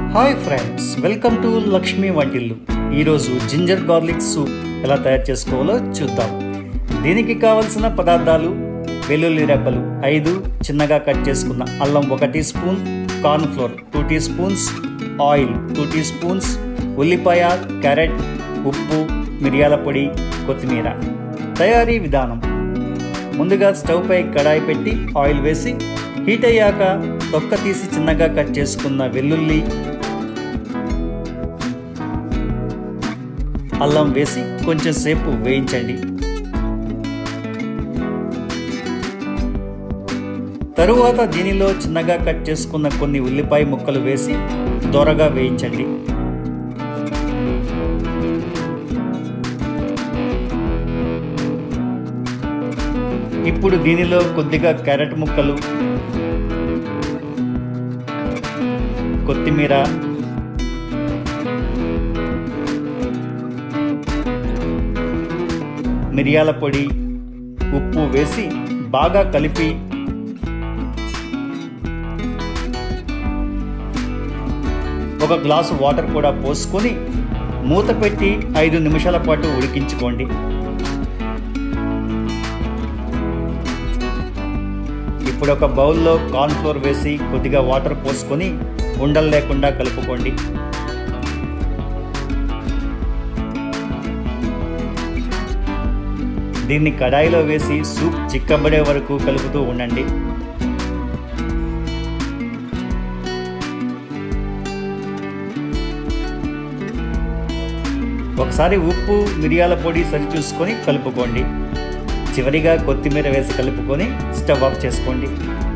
hi friends welcome to Lakshmi వంటిల్లు ఈరోజు ginger garlic soup ఎలా తయారు చేసుకోవాలో చూద్దాం దీనికి కావలసిన పదార్థాలు వెల్లుల్లి రెబ్బలు ఐదు చిన్నగా కట్ చేసుకున్న అల్లం ఒక teaspoon corn flour two teaspoons oil two teaspoons ఉల్లిపాయ క్యారెట్ ఉప్పు మిరియాల పొడి కొత్తిమీర తయారీ విధానం ముందుగా స్టవ్ పై కడాయి పెట్టి ఆయిల్ వేసి హీట్ అయ్యాక తొక్క తీసి చిన్నగా కట్ చేసుకున్న వెల్లుల్లి అల్లం వేసి కొంచెం సేపు వేయించండి తరువాత దీనిలో చిన్నగా కట్ చేసుకున్న కొన్ని ఉల్లిపాయ ముక్కలు వేసి దొరగా వేయించండి ఇప్పుడు దీనిలో కొద్దిగా క్యారెట్ ముక్కలు కొత్తిమీర మిరియాల పొడి ఉప్పు వేసి బాగా కలిపి ఒక గ్లాసు వాటర్ కూడా పోసుకొని మూత పెట్టి ఐదు నిమిషాల పాటు ఉడికించుకోండి ఇప్పుడు ఒక బౌల్లో కార్న్ ఫ్లోర్ వేసి కొద్దిగా వాటర్ పోసుకొని ఉండలు లేకుండా కలుపుకోండి దీన్ని కడాయిలో వేసి సూప్ చిక్కబడే వరకు కలుపుతూ ఉండండి ఒకసారి ఉప్పు మిరియాల పొడి సరిచూసుకొని కలుపుకోండి చివరిగా కొత్తిమీర వేసి కలుపుకొని స్టవ్ ఆఫ్ చేసుకోండి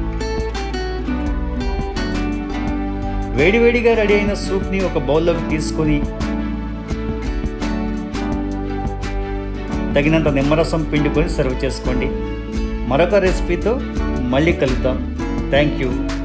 వేడివేడిగా రెడీ అయిన సూప్ని ఒక బౌల్లోకి తీసుకొని తగినంత నిమ్మరసం పిండుకొని సర్వ్ చేసుకోండి మరొక రెసిపీతో మళ్ళీ కలుద్దాం థ్యాంక్ యూ